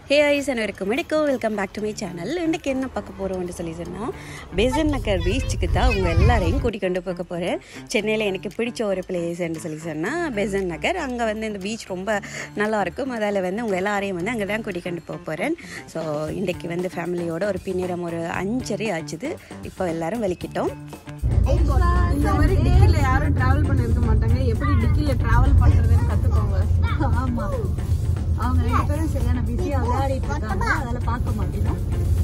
ஹே guys அனைவருக்கும் வணக்கம் welcome back to my channel இன்றைக்கி என்ன பார்க்க போகிறோம்னு சொல்லி சொன்னால் பெசன் நகர் பீச்சுக்கு தான் உங்கள் எல்லாரையும் கூட்டிக் கொண்டு போக போகிறேன் சென்னையில் எனக்கு பிடிச்ச ஒரு பிளேஸ்ன்னு சொல்லி சொன்னால் பெசன் நகர் அங்கே வந்து இந்த பீச் ரொம்ப நல்லா இருக்கும் அதில் வந்து உங்கள் எல்லாரையும் வந்து அங்கே தான் கூட்டிக் கொண்டு போக போகிறேன் ஸோ இன்றைக்கி வந்து ஃபேமிலியோட ஒரு பின்னிடம் ஒரு அஞ்சரை ஆச்சுது இப்போ எல்லாரும் வெளிக்கிட்டோம் இந்த மாதிரி டிக்கில யாரும் டிராவல் பண்ணிருக்க மாட்டாங்க எப்படி டிக்கில டிராவல் பண்றதுன்னு கத்துக்கோங்க ஆமா அவங்க ரெண்டு பேரும் சரியான பிஸியா விளையாடிட்டு இருக்காங்க அதெல்லாம் பார்க்க மாட்டேன்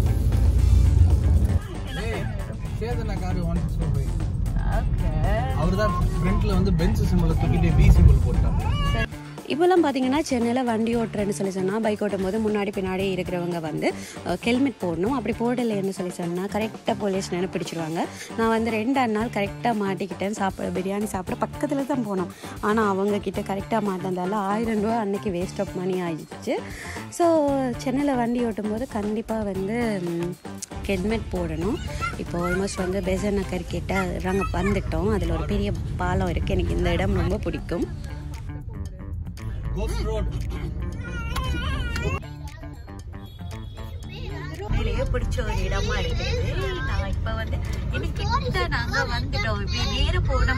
Chetana car one six four அவர் தான் ஃப்ரண்ட்ல வந்து பெஞ்ச் சிம்பிள் தூக்கிட்டு பி சிம்பிள் போட்டார் இப்போல்லாம் பார்த்தீங்கன்னா சென்னையில் வண்டி ஓட்டுறேன்னு சொல்லி சொன்னால் பைக் ஓட்டும் போது முன்னாடி பின்னாடி இருக்கிறவங்க வந்து ஹெல்மெட் போடணும் அப்படி போடலைன்னு சொல்லி சொன்னால் கரெக்டாக போலீஸ் நின்று பிடிச்சிருவாங்க நான் வந்து ரெண்டு நாள் கரெக்டாக மாட்டிக்கிட்டேன் சாப்பிட பிரியாணி சாப்பிட பக்கத்தில் தான் போனோம் ஆனால் அவங்க கிட்ட கரெக்டாக மாட்டதால ஆயிரம் ரூபா அன்னைக்கு வேஸ்ட் ஆஃப் மணி ஆயிடுச்சு ஸோ சென்னையில் வண்டி ஓட்டும் போது கண்டிப்பாக வந்து ஹெல்மெட் போடணும் இப்போ ஆல்மோஸ்ட் வந்து பெசன் நகர் கிட்ட நாங்கள் வந்துட்டோம் அதில் ஒரு பெரிய பாலம் இருக்குது எனக்கு இந்த இடம் ரொம்ப பிடிக்கும் கோஸ்ட் ரோட் உண்மையிலேயே பிடிச்ச ஒரு இடமா இருக்குது நான் இப்ப வந்து எனக்கு கிட்ட நாங்க வந்துட்டோம் இப்படி நேரம் போன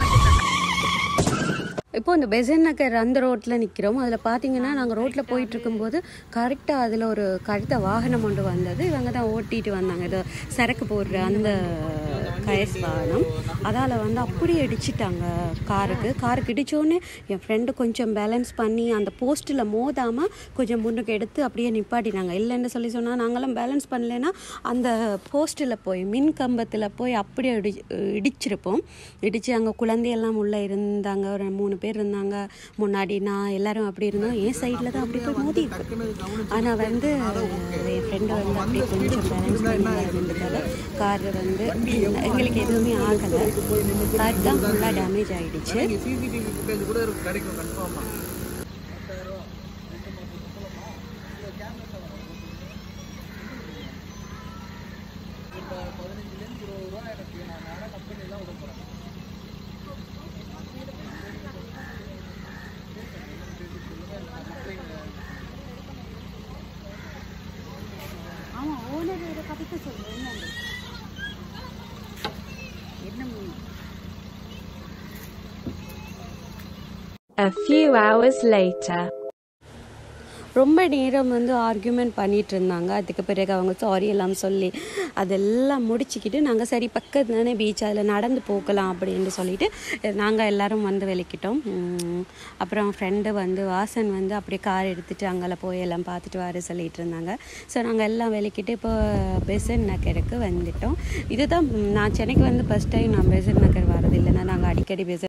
இப்போ இந்த பெசன் நகர் அந்த ரோட்டில் நிற்கிறோம் அதில் பார்த்தீங்கன்னா நாங்கள் ரோட்டில் போயிட்டு இருக்கும்போது கரெக்டாக அதில் ஒரு கழுத்த வாகனம் ஒன்று வந்தது இவங்க தான் ஓட்டிட்டு வந்தாங்க இது சரக்கு போடுற அந்த கயஸ் வாகனம் அதால் வந்து அப்படியே இடிச்சிட்டாங்க காருக்கு காருக்கு இடித்தோடனே என் ஃப்ரெண்டு கொஞ்சம் பேலன்ஸ் பண்ணி அந்த போஸ்ட்டில் மோதாமல் கொஞ்சம் முன்னுக்கு எடுத்து அப்படியே நிப்பாட்டினாங்க இல்லைன்னு சொல்லி சொன்னால் நாங்களாம் பேலன்ஸ் பண்ணலைன்னா அந்த போஸ்ட்டில் போய் மின் கம்பத்தில் போய் அப்படியே இடி இடிச்சிருப்போம் இடித்து அங்கே குழந்தையெல்லாம் உள்ளே இருந்தாங்க ஒரு மூணு பேர் இருந்தாங்க முன்னாடி நான் எல்லாரும் அப்படி இருந்தோம் என் சைடில் தான் அப்படி போய் மோதி ஆனால் வந்து என் ஃப்ரெண்டு வந்து அப்படியே கொஞ்சம் பேலன்ஸ் பண்ணி இருந்ததால கார் வந்து எங்களுக்கு எதுவுமே ஆகலை கார் தான் ஃபுல்லாக டேமேஜ் ஆகிடுச்சு சிசிடிவி ஃபுட்டேஜ் கூட இருக்கு கிடைக்கும் கன்ஃபார்மா ஆமாம் ஓனர் இதை பற்றி சொல்லு என்னன்னு என்ன A few hours later. ரொம்ப நேரம் வந்து ஆர்கியூமெண்ட் பண்ணிட்டு இருந்தாங்க அதுக்கு பிறகு அவங்க சாரி எல்லாம் சொல்லி அதெல்லாம் முடிச்சுக்கிட்டு நாங்கள் சரி பக்கத்து தானே பீச் அதில் நடந்து போகலாம் அப்படின்னு சொல்லிட்டு நாங்கள் எல்லாரும் வந்து வெளிக்கிட்டோம் உம், அப்புறம் ஃப்ரெண்டு வந்து வாசன் வந்து அப்படியே கார் எடுத்துகிட்டு அங்கெல்லாம் போய் எல்லாம் பார்த்துட்டு வர சொல்லிட்டு இருந்தாங்க ஸோ நாங்கள் எல்லாம் வெளிக்கிட்டு இப்போ பெசன் நகருக்கு வந்துட்டோம் இதுதான் உம், நான் சென்னைக்கு வந்து ஃபஸ்ட் டைம் நான் பெசன் நகர் வரது இல்லைன்னா நாங்கள் அடிக்கடி பெசன்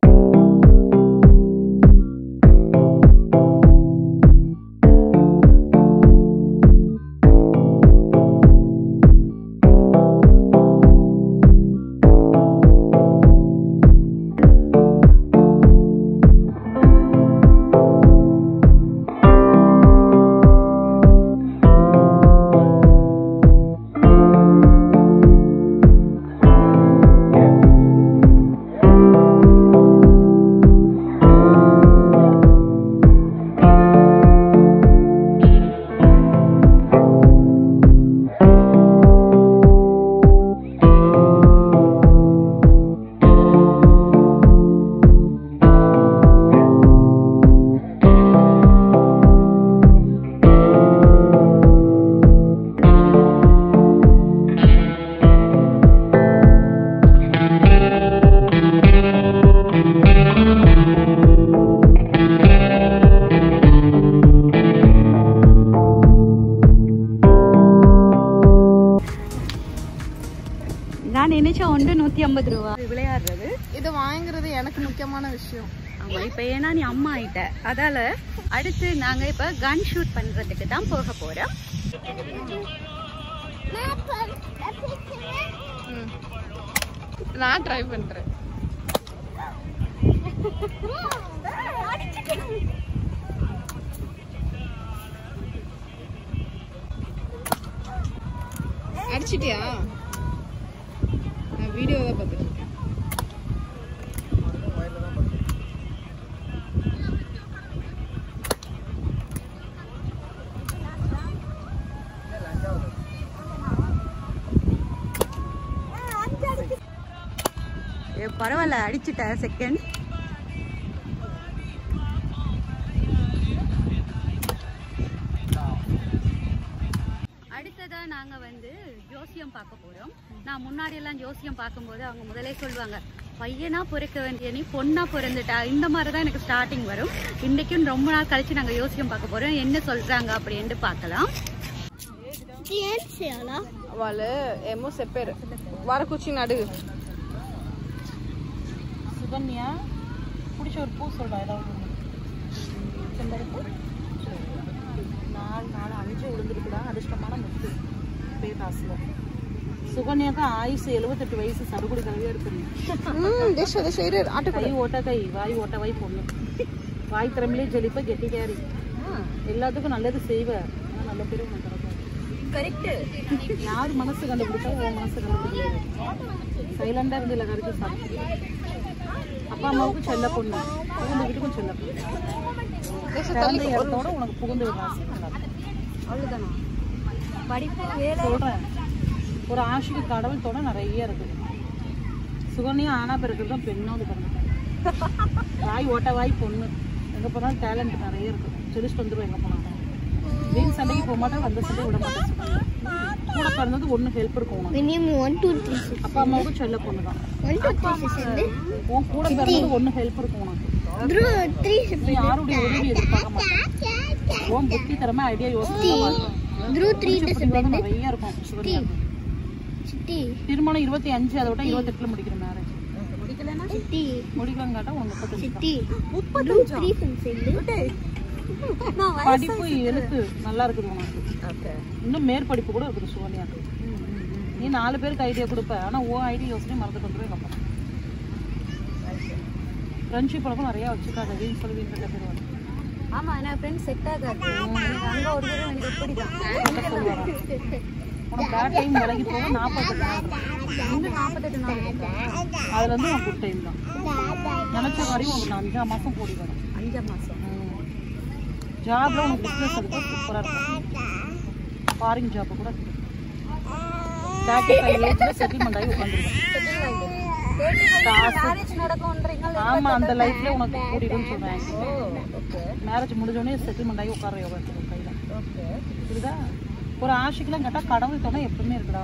நான் நினைச்சேன் ஒன்று நூற்றி ஐம்பது ரூபா விளையாடுறது இது வாங்குறது எனக்கு முக்கியமான விஷயம் ஆமா இப்போ ஏன்னா நீ அம்மா ஆயிட்ட அதால அடுத்து நாங்க இப்ப கன் ஷூட் பண்றதுக்கு தான் போக போறோம் நான் ட்ரை பண்றேன் அடிச்சிட்டியா நான் வீடியோ தான் பார்த்துட்டு இருக்கேன் பரவாயில்ல அடிச்சுட்டேன் செகண்ட் அடுத்ததா நாங்க வந்து ஜோசியம் பார்க்க போறோம் நான் முன்னாடி எல்லாம் ஜோசியம் பார்க்கும்போது அவங்க முதலே சொல்லுவாங்க பையனா பிறக்க வேண்டிய நீ பொண்ணா பிறந்துட்டா இந்த மாதிரி தான் எனக்கு ஸ்டார்டிங் வரும் இன்னைக்கும் ரொம்ப நாள் கழிச்சு நாங்க யோசியம் பார்க்க போறோம் என்ன சொல்றாங்க அப்படின்னு பார்க்கலாம் వాళ్ళు ఏమో చెప్పారు వరకు వచ్చిన అడుగు சுகன்யா பிடிச்ச ஒரு பூ சொல்றா ஏதாவது ஒண்ணு. செம்பருப்பு நாலு நாலு அஞ்சு விழுந்துருக்குடா அதிர்ஷ்டமான முத்து பேராசில் சுகன்யாக்கு ஆயுசு எழுபத்தெட்டு வயசு சடுகுடி கலவையா இருக்கு దేశ దేశ ఇరు అటు கை ஓட்ட கை வாய் ஓட்ட வாய் பொண்ணு வாய் திறமையிலே ஜெலிப்ப கெட்டிக்காரி எல்லாத்துக்கும் நல்லது செய்வ ஆனா நல்ல பேரும் உனக்கு கிடைக்கும் கரெக்ட் யார் மனசு கண்டுபிடிச்சா உன் மனசு கண்டுபிடிக்கிறது சைலண்டா இருந்து இல்லை கருத்து சாப்பிட்டு அப்பா அம்மாவுக்கும் செல்ல பொண்ணு புகுந்த வீட்டுக்கும் செல்ல பொண்ணு பிறந்த இடத்தோட உனக்கு புகுந்த வீடு ஆசை நல்லா இருக்கும். அவ்வளவுதானா படிப்பு வேலை சொல்றேன் ஒரு ஆசைக்கு கடவுள் தோட நிறைய இருக்கு சுகன்யா ஆனா பிறகு தான் பெண்ணோடு பிறந்துட்டாங்க வாய் ஓட்ட வாய் பொண்ணு எங்க போனாலும் டேலண்ட் நிறைய இருக்கு செடிச்சுட்டு வந்துடும் எங்க போனாலும் வீண் சண்டைக்கு போக மாட்டேன் வந்த சண்டை விட மாட்டேன் சுகன்யா. கூட பிறந்தது ஒண்ணு ஹெல்ப் இருக்கும் உனக்கு மினிமம் ஒன் டூ த்ரீ அப்பா அம்மாவுக்கும் செல்ல பொண்ணு தான் ஒன் டூ த்ரீ சிக்ஸ் வந்து உன் கூட பிறந்தது ஒண்ணு ஹெல்ப் இருக்கும் உனக்கு த்ரூ த்ரீ நீ யாருடைய உதவி எதிர்பார்க்க மாட்டேன் உன் புத்தி திறமை ஐடியா யோசனை த்ரூ த்ரீ வந்து நிறைய இருக்கும் சுகன்யாவுக்கு சிட்டி திருமணம் இருபத்தி அஞ்சு அதை விட இருபத்தெட்டுல முடிக்கிற மேரேஜ் சிட்டி முடிக்கலாம் கேட்டா உனக்கு முப்பத்தஞ்சு தான். சிட்டி த்ரூ த்ரீ வந்து படிப்பு எழுத்து நல்லா இருக்குது உனக்கு இன்னும் மேற்படிப்பு கூட இருக்குது சுகன்யாக்கு நீ நாலு பேருக்கு ஐடியா கொடுப்ப ஆனா உன் ஐடியா யோசனை மறந்துட்டு வந்துடும் எங்க அப்பா ஃப்ரெண்ட்ஷிப் பழக்கம் நிறைய வச்சுக்காத வீண் சொல்லி வீண் கட்ட பேர் ஆமா நான் ஃப்ரெண்ட்ஸ் செட் ஆகாது எனக்கு அங்க ஒரு தடவை எனக்கு எப்படிதான் சொல்லுவாங்க உனக்கு பேட் டைம் விலகி போக நாற்பத்தெட்டு நாள் இருக்கும். இன்னும் நாற்பத்தெட்டு நாள் இருக்கா அதுல இருந்து உனக்கு குட் டைம் தான் நினைச்ச காரியம் உனக்கு அஞ்சாம் மாசம் கூடி வரும் அஞ்சாம் மாசம் ஜாப்ல உனக்கு பிசினஸ் எடுத்தா சூப்பரா இருக்கும் ஃபாரின் ஜாப் கூட இருக்கு தேர்ட்டி ஃபைவ் ஏஜ்ல செட்டில்மெண்ட் ஆகி உட்காந்துருக்கேன் மேரேஜ் நடக்கும்ன்றீங்க ஆமா அந்த லைஃப்ல உனக்கு கூட்டிடுன்னு சொல்றேன் மேரேஜ் முடிஞ்ச உடனே செட்டில்மெண்ட் ஆகி உட்கார யோகா இருக்குது கையில புரியுதா ஒரு ஆசைக்கெல்லாம் கேட்டா கடவுள் துணை எப்பவுமே இருக்குடா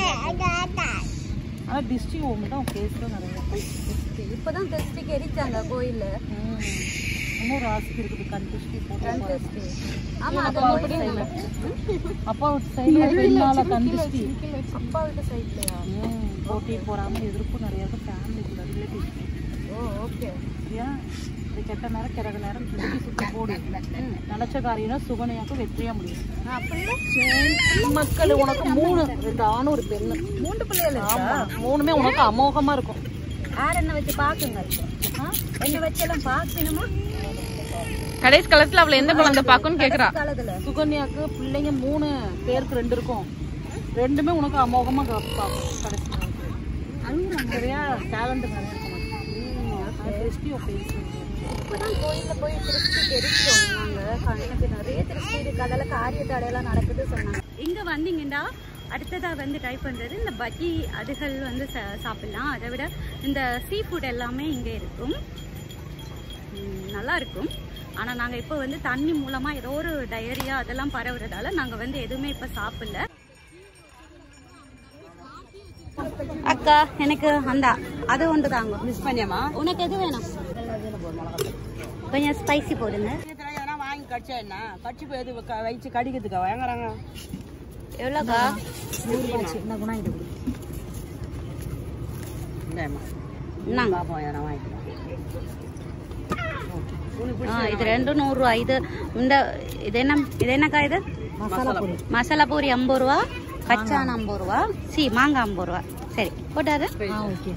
ஆனா டிஸ்ட்ரி உங்கள்கிட்ட உன் கேஸ்ல நிறைய இப்பதான் டெஸ்ட்டுக்கு எரிச்சாங்க கோயில்ல ம். இன்னொரு ஆசைக்கு இருக்குது கண் திருஷ்டி போட்டு ஆமா அது அப்பா அப்பா சைடுல பெண்ணால கண் திருஷ்டி அப்பா வீட்டு சைட்லயா ம், போட்டி போறாம எதிர்ப்பு நிறைய இருக்கும் ஃபேமிலி கூட ரிலேட்டிவ் ஓ ஓகே சரியா இது கெட்ட நேரம் கிறக நேரம் சுற்றி சுற்றி போடு நினைச்ச காரியம் சுகனையாக்கும் வெற்றியா முடியும் மக்கள் உனக்கு மூணு ரெண்டு ஆணும் ஒரு பெண்ணு மூன்று பிள்ளைகள் ஆமா மூணுமே உனக்கு அமோகமா இருக்கும் யார் என்ன வச்சு பாக்குங்க என்ன வச்செல்லாம் பாக்கணுமா கடைசி காலத்துல அவளை எந்த குழந்தை பாக்கும்னு கேக்குறா காலத்துல சுகன்யாக்கு பிள்ளைங்க மூணு பேருக்கு ரெண்டு இருக்கும் ரெண்டுமே உனக்கு அமோகமா க- பார்க்கும் கடைசி நாளைக்கு. சரியா டேலண்ட் நிறைய இருக்கும் உனக்கு. திருஷ்டி உன் face ல இருக்கு. இப்பதான் கோயில்ல போய் திருஷ்டிக்கு எரிச்சோம் நாங்க எனக்கு நிறைய திருஷ்டி இருக்கு அதெல்லாம் காரிய தடையெல்லாம் நடக்குது சொன்னாங்க இங்க வந்தீங்கன்னா அடுத்ததா வந்து ட்ரை பண்றது இந்த பஜ்ஜி அதுகள் வந்து சா- சாப்பிடலாம் அதை விட இந்த சீ ஃபுட் எல்லாமே இங்க இருக்கும் ம், நல்லா இருக்கும் ஆனா நாங்க இப்போ வந்து தண்ணி மூலமா ஏதோ ஒரு டயரியா அதெல்லாம் பரவுறதால நாங்க வந்து எதுவுமே இப்ப சாப்பிடல அக்கா எனக்கு அந்த அது ஒன்று தாங்க மிஸ் பண்ணியாமா உனக்கு எது வேணும் கொஞ்சம் ஸ்பைசி போடுங்க வாங்கி கடிச்சா என்ன கடிச்சு போய் எது வச்சு கடிக்கிறதுக்கா வாங்குறாங்க எவ்வளோக்கா இந்த குணம் இது இந்தாங்க ஆ இது ரெண்டும் நூறுரூவா இது இந்த இது என்ன இது என்னக்கா இது மசாலா பொடி மசாலா பூரி ஐம்பது ரூபா கச்சான் ஐம்பது ரூபா சி மாங்காய் ஐம்பது ரூபா சரி போட்டாது ஆ ஓகே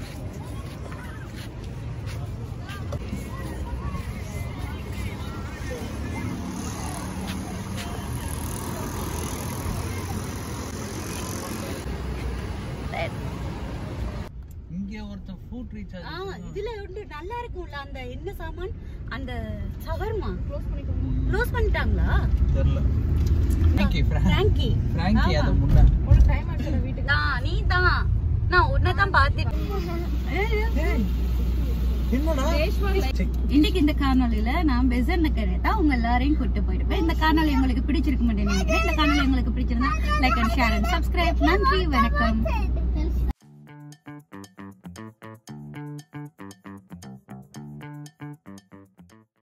இங்க ஒருத்தன் ஃபுட் ரீசார்ஜ் ஆ இதுல வந்து நல்லா இருக்கும்ல அந்த என்ன சாமான் அந்த சவர்மா க்ளோஸ் பண்ணிட்டாங்களா தெரியல ஃப்ராங்கி ஃப்ராங்கி ஃப்ராங்கி அது முன்ன நான் நீ தான் நான் உன்னை தான் பார்த்துட்டு என்னடா சரி, இன்னைக்கு இந்த காணொலியில நான் பெசன் கேட்டா உங்க எல்லாரையும் கூட்டு போயிருப்பேன் இந்த காணொலி உங்களுக்கு பிடிச்சிருக்க மாட்டேன்னு நினைக்கிறேன் இந்த காணொலி உங்களுக்கு பிடிச்சிருந்தா like and share and subscribe நன்றி வணக்கம்